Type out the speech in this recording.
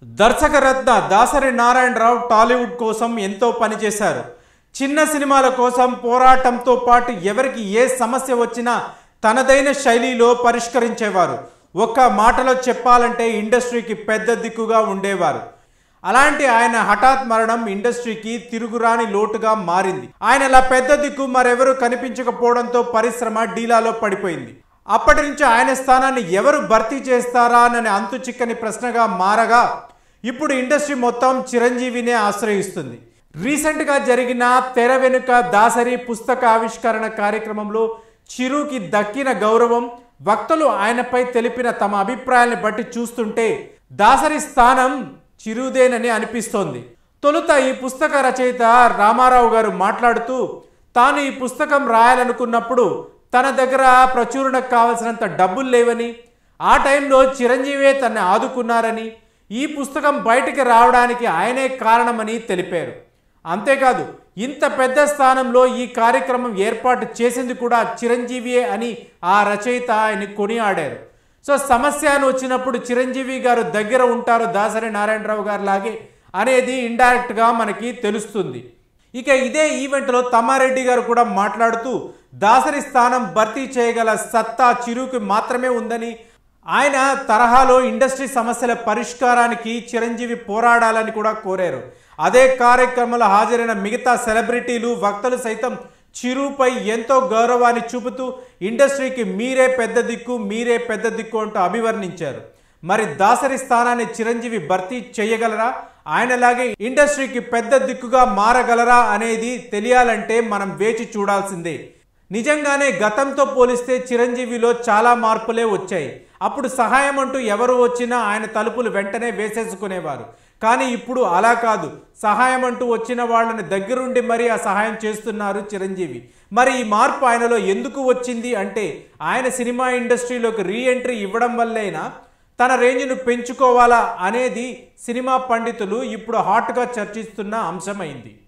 దర్శకరత్న దాసరి నారాయణరావు టాలీవుడ్ కోసం ఎంతో పనిచేశారు చిన్న సినిమాల కోసం పోరాటంతో పాటు ఎవరికి ఏ సమస్య వచ్చినా తనదైన శైలిలో పరిష్కరించేవారు ఒక్క మాటలో చెప్పాలంటే ఇండస్ట్రీకి పెద్ద దిక్కుగా ఉండేవారు అలాంటి ఆయన హఠాత్ మరణం ఇండస్ట్రీకి తిరుగురాని లోటుగా మారింది ఆయన ఇలా పెద్ద దిక్కు మరెవరు కనిపించకపోవడంతో పరిశ్రమ డీలాలో పడిపోయింది అప్పటి నుంచి ఆయన స్థానాన్ని ఎవరు భర్తీ చేస్తారా అని అంతు చిక్కని ప్రశ్నగా మారగా ఇప్పుడు ఇండస్ట్రీ మొత్తం చిరంజీవినే ఆశ్రయిస్తుంది రీసెంట్గా జరిగిన తెర వెనుక దాసరి పుస్తక ఆవిష్కరణ కార్యక్రమంలో చిరుకి దక్కిన గౌరవం వక్తలు ఆయనపై తెలిపిన తమ అభిప్రాయాన్ని బట్టి చూస్తుంటే దాసరి స్థానం చిరుదేనని అనిపిస్తోంది తొలుత ఈ పుస్తక రచయిత రామారావు గారు మాట్లాడుతూ తాను ఈ పుస్తకం రాయాలనుకున్నప్పుడు తన దగ్గర ప్రచురణకు కావలసినంత డబ్బులు లేవని ఆ టైంలో చిరంజీవే తనని ఆదుకున్నారని ఈ పుస్తకం బయటికి రావడానికి ఆయనే కారణమని తెలిపారు అంతేకాదు ఇంత పెద్ద స్థానంలో ఈ కార్యక్రమం ఏర్పాటు చేసింది కూడా చిరంజీవియే అని ఆ రచయిత ఆయన కొనియాడారు సో సమస్య అని వచ్చినప్పుడు చిరంజీవి గారు దగ్గర ఉంటారు దాసరి నారాయణరావు గారు లాగే అనేది ఇండైరెక్ట్గా మనకి తెలుస్తుంది ఇక ఇదే ఈవెంట్లో తమ్మారెడ్డి గారు కూడా మాట్లాడుతూ దాసరి స్థానం భర్తీ చేయగల సత్తా చిరుకి మాత్రమే ఉందని ఆయన తరహాలో ఇండస్ట్రీ సమస్యల పరిష్కారానికి చిరంజీవి పోరాడాలని కూడా కోరారు అదే కార్యక్రమంలో హాజరైన మిగతా సెలబ్రిటీలు వక్తలు సైతం చిరుపై ఎంతో గౌరవాన్ని చూపుతూ ఇండస్ట్రీకి మీరే పెద్ద దిక్కు మీరే పెద్ద దిక్కు అంటూ అభివర్ణించారు మరి దాసరి స్థానాన్ని చిరంజీవి భర్తీ చేయగలరా ఆయనలాగే ఇండస్ట్రీకి పెద్ద దిక్కుగా మారగలరా అనేది తెలియాలంటే మనం వేచి చూడాల్సిందే నిజంగానే గతంతో పోలిస్తే చిరంజీవిలో చాలా మార్పులే వచ్చాయి అప్పుడు సహాయం అంటూ ఎవరు వచ్చినా ఆయన తలుపులు వెంటనే వేసేసుకునేవారు కానీ ఇప్పుడు అలా కాదు సహాయం అంటూ వచ్చిన వాళ్ళని దగ్గరుండి మరీ ఆ సహాయం చేస్తున్నారు చిరంజీవి మరి ఈ మార్పు ఆయనలో ఎందుకు వచ్చింది అంటే ఆయన సినిమా ఇండస్ట్రీలోకి రీఎంట్రీ ఇవ్వడం వల్లేనా తన రేంజ్ను పెంచుకోవాలా అనేది సినిమా పండితులు ఇప్పుడు హాట్గా చర్చిస్తున్న అంశమైంది